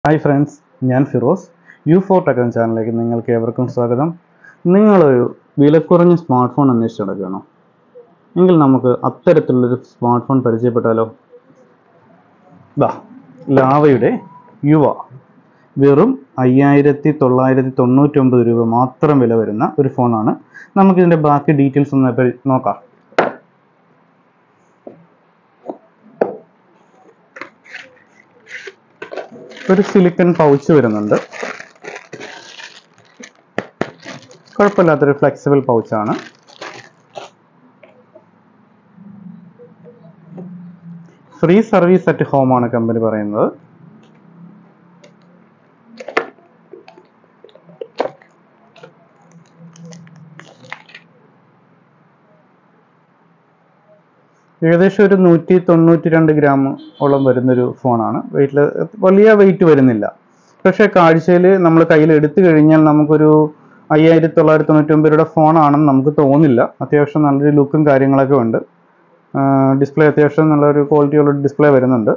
hi friends ഞാൻ Firoz you for tech എന്ന ചാനലിലേക്ക് നിങ്ങൾക്ക് ഏവർക്കും സ്വാഗതം നിങ്ങളൊരു വിലക്കുറഞ്ഞ സ്മാർട്ട് ഫോൺ അന്വേഷിച്ച് നടക്കുകയാണോ എങ്കിൽ നമുക്ക് അത്തരത്തിലുള്ളൊരു സ്മാർട്ട് ഫോൺ പരിചയപ്പെട്ടാലോ ദാ ലാവയുടെ യുവ വെറും അയ്യായിരത്തി തൊള്ളായിരത്തി തൊണ്ണൂറ്റൊമ്പത് രൂപ മാത്രം വില വരുന്ന ഒരു ഫോണാണ് നമുക്കിതിൻ്റെ ബാക്കി ഡീറ്റെയിൽസ് ഒന്ന് പരി- നോക്കാം ഒരു സിലിക്കൺ പൗച്ച് വരുന്നുണ്ട് കുഴപ്പമില്ലാത്തൊരു ഫ്ലെക്സിബിൾ പൗച്ചാണ് ഫ്രീ സർവീസ് അറ്റ് ഹോം ആണ് കമ്പനി പറയുന്നത് ഏകദേശം ഒരു നൂറ്റി തൊണ്ണൂറ്റി രണ്ട് ഗ്രാം ഓളം വരുന്നൊരു ഫോണാണ് വെയിറ്റിൽ വലിയ വെയിറ്റ് വരുന്നില്ല പക്ഷേ കാഴ്ചയിൽ നമ്മൾ കയ്യിൽ എടുത്തു കഴിഞ്ഞാൽ നമുക്കൊരു അയ്യായിരത്തി തൊള്ളായിരത്തി തൊണ്ണൂറ്റി ഒമ്പത് രൂപയുടെ ഫോണാണെന്ന് നമുക്ക് തോന്നില്ല അത്യാവശ്യം നല്ലൊരു ലുക്കും കാര്യങ്ങളൊക്കെ ഉണ്ട് ഡിസ്പ്ലേ അത്യാവശ്യം നല്ലൊരു ക്വാളിറ്റിയുള്ള ഡിസ്പ്ലേ വരുന്നുണ്ട്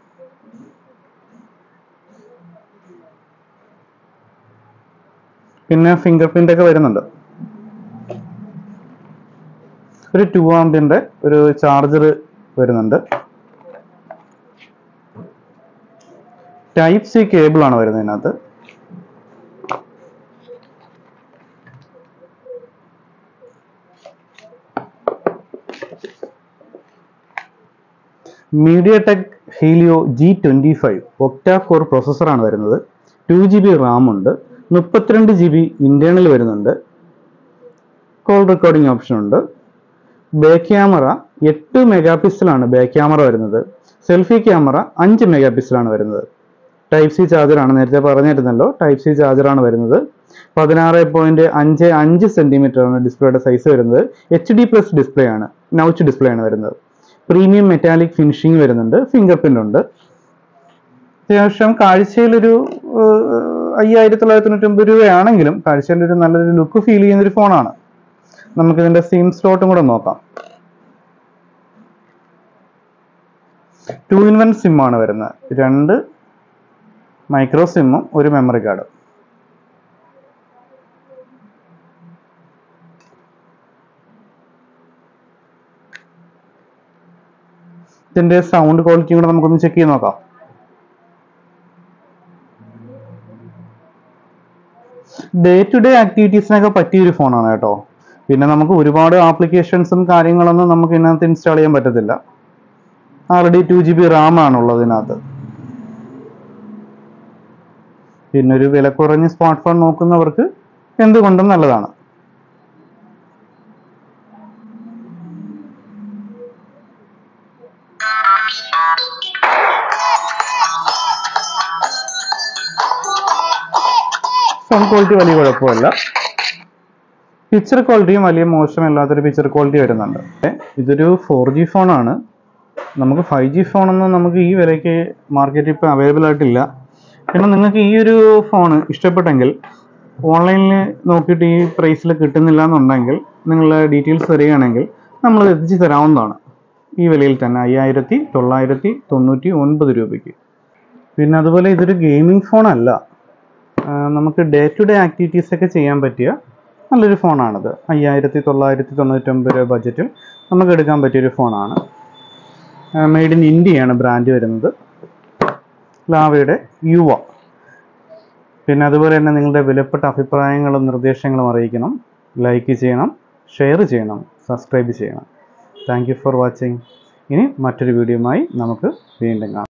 പിന്നെ ഫിംഗർ പ്രിന്റ് ഒക്കെ വരുന്നുണ്ട് ഒരു ടു ആമ്പിന്റെ ഒരു ചാർജർ വരുന്നുണ്ട് ടൈപ്പ് സി കേബിൾ ആണ് വരുന്നത് ഇതിനകത്ത് MediaTek Helio G twenty five octa core പ്രോസസ്സറാണ് വരുന്നത് ടു ജി ബി റാം ഉണ്ട് മുപ്പത്തിരണ്ട് ജി ബി ഇന്റേണൽ വരുന്നുണ്ട് കോൾ റെക്കോർഡിംഗ് ഓപ്ഷൻ ഉണ്ട് ബാക്ക് ക്യാമറ എട്ട് മെഗാ പിക്സലാണ് ബാക്ക് ക്യാമറ വരുന്നത് സെൽഫി ക്യാമറ അഞ്ച് മെഗാ പിക്സലാണ് വരുന്നത് ടൈപ്പ് സി ചാർജറാണ് നേരത്തെ പറഞ്ഞിരുന്നല്ലോ ടൈപ്പ് സി ചാർജറാണ് വരുന്നത് പതിനാറ് പോയിന്റ് അഞ്ച് അഞ്ച് സെന്റിമീറ്റർ ആണ് ഡിസ്പ്ലേയുടെ സൈസ് വരുന്നത് എച്ച് ഡി പ്ലസ് ഡിസ്പ്ലേ ആണ് നൗച്ച് ഡിസ്പ്ലേ ആണ് വരുന്നത് പ്രീമിയം മെറ്റാലിക് ഫിനിഷിംഗ് വരുന്നുണ്ട് ഫിംഗർ പ്രിന്റ് ഉണ്ട് അത്യാവശ്യം കാഴ്ചയിലൊരു അയ്യായിരത്തി തൊള്ളായിരത്തി തൊണ്ണൂറ്റൊമ്പത് രൂപയാണെങ്കിലും കാഴ്ചയിലൊരു നല്ലൊരു ലുക്ക് ഫീൽ ചെയ്യുന്ന ഒരു ഫോണാണ് നമുക്ക് ഇതിന്റെ സിം സ്ലോട്ടും കൂടെ നോക്കാം ടു ഇൻ വൺ സിം ആണ് വരുന്നത് രണ്ട് മൈക്രോ സിമ്മും ഒരു മെമ്മറി കാർഡും ഇതിന്റെ സൗണ്ട് ക്വാളിറ്റിയും കൂടെ നമുക്കൊന്ന് ചെക്ക് ചെയ്ത് നോക്കാം ഡേ ടു ഡേ ആക്ടിവിറ്റീസിനൊക്കെ പറ്റിയൊരു ഫോണാണ് കേട്ടോ പിന്നെ നമുക്ക് ഒരുപാട് ആപ്ലിക്കേഷൻസും കാര്യങ്ങളൊന്നും നമുക്ക് ഇതിനകത്ത് ഇൻസ്റ്റാൾ ചെയ്യാൻ പറ്റത്തില്ല already two G B RAM ആണുള്ളത് ഇതിനകത്ത് പിന്നെ ഒരു വില കുറഞ്ഞ സ്മാർട്ട് ഫോൺ നോക്കുന്നവർക്ക് എന്തുകൊണ്ടും നല്ലതാണ് സൗണ്ട് ക്വാളിറ്റി വലിയ കുഴപ്പമില്ല പിക്ചർ ക്വാളിറ്റിയും വലിയ മോശമല്ലാത്തൊരു പിക്ചർ ക്വാളിറ്റി വരുന്നുണ്ട് ഏ, ഇതൊരു ഫോർ ജി ഫോണാണ് നമുക്ക് ഫൈവ് ജി ഫോണൊന്നും നമുക്ക് ഈ വിലയ്ക്ക് മാർക്കറ്റിൽ ഇപ്പോൾ അവൈലബിൾ ആയിട്ടില്ല പിന്നെ നിങ്ങൾക്ക് ഈ ഒരു ഫോൺ ഇഷ്ടപ്പെട്ടെങ്കിൽ ഓൺലൈനിൽ നോക്കിയിട്ട് ഈ പ്രൈസിൽ കിട്ടുന്നില്ല എന്നുണ്ടെങ്കിൽ നിങ്ങളുടെ ഡീറ്റെയിൽസ് തരികയാണെങ്കിൽ നമ്മൾ എത്തിച്ച് തരാവുന്നതാണ് ഈ വിലയിൽ തന്നെ അയ്യായിരത്തി തൊള്ളായിരത്തി തൊണ്ണൂറ്റി ഒൻപത് രൂപയ്ക്ക് പിന്നെ അതുപോലെ ഇതൊരു ഗെയിമിംഗ് ഫോൺ അല്ല ആ, നമുക്ക് ഡേ ടു ഡേ ആക്ടിവിറ്റീസ് ഒക്കെ ചെയ്യാൻ പറ്റിയ നല്ലൊരു ഫോണാണിത് അയ്യായിരത്തി തൊള്ളായിരത്തി തൊണ്ണൂറ്റൊമ്പത് രൂപ ബഡ്ജറ്റിൽ നമുക്ക് എടുക്കാൻ പറ്റിയൊരു ഫോണാണ് മെയ്ഡ് ഇൻ ഇന്ത്യയാണ് ബ്രാൻഡ് വരുന്നത് ലാവയുടെ യുവ പിന്നെ അതുപോലെ തന്നെ നിങ്ങളുടെ വിലപ്പെട്ട അഭിപ്രായങ്ങളും നിർദ്ദേശങ്ങളും അറിയിക്കണം ലൈക്ക് ചെയ്യണം ഷെയർ ചെയ്യണം സബ്സ്ക്രൈബ് ചെയ്യണം താങ്ക് യു ഫോർ വാച്ചിങ് ഇനി മറ്റൊരു വീഡിയോയുമായി നമുക്ക് വീണ്ടും കാണാം